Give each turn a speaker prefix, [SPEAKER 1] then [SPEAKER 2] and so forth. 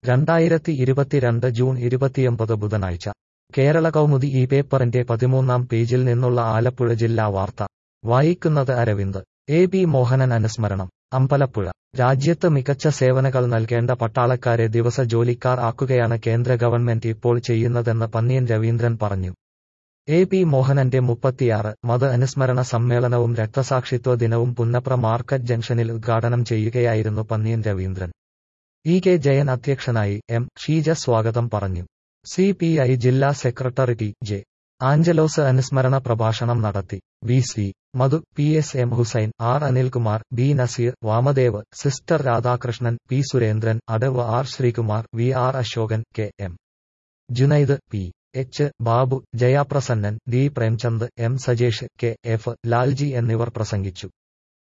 [SPEAKER 1] രണ്ടായിരത്തി ഇരുപത്തിരണ്ട് ജൂൺ ഇരുപത്തിയൊമ്പത് ബുധനാഴ്ച കേരള കൗമുദി ഈ പേപ്പറിന്റെ പതിമൂന്നാം പേജിൽ നിന്നുള്ള ആലപ്പുഴ ജില്ലാ വാർത്ത വായിക്കുന്നത് അരവിന്ദ് എ പി മോഹനൻ അനുസ്മരണം അമ്പലപ്പുഴ രാജ്യത്ത് മികച്ച സേവനങ്ങൾ നൽകേണ്ട പട്ടാളക്കാരെ ദിവസ ജോലിക്കാർ ആക്കുകയാണ് കേന്ദ്ര ഗവൺമെന്റ് ഇപ്പോൾ ചെയ്യുന്നതെന്ന് പന്നിയൻ രവീന്ദ്രൻ പറഞ്ഞു എ പി മോഹനന്റെ മുപ്പത്തിയാറ് മത അനുസ്മരണ സമ്മേളനവും രക്തസാക്ഷിത്വ ദിനവും പുന്നപ്ര മാർക്കറ്റ് ജംഗ്ഷനിൽ ഉദ്ഘാടനം ചെയ്യുകയായിരുന്നു പന്നിയൻ രവീന്ദ്രൻ ഇ കെ ജയൻ അധ്യക്ഷനായി എം ഷീജ സ്വാഗതം പറഞ്ഞു സി പി ഐ ജില്ലാ സെക്രട്ടറി ടി ജെ ആഞ്ചലോസ് അനുസ്മരണ പ്രഭാഷണം നടത്തി V C Madhu P S M Hussain R Anilkumar B Nazeer Vamadev sister Radhakrishnan P Surendran Adav R Sreekumar V R Ashokan K M Junaid P H Babu Jayaprasannan D Premchand M Sajesh K F Lalji എന്നിവർ പ്രസംഗിച്ചു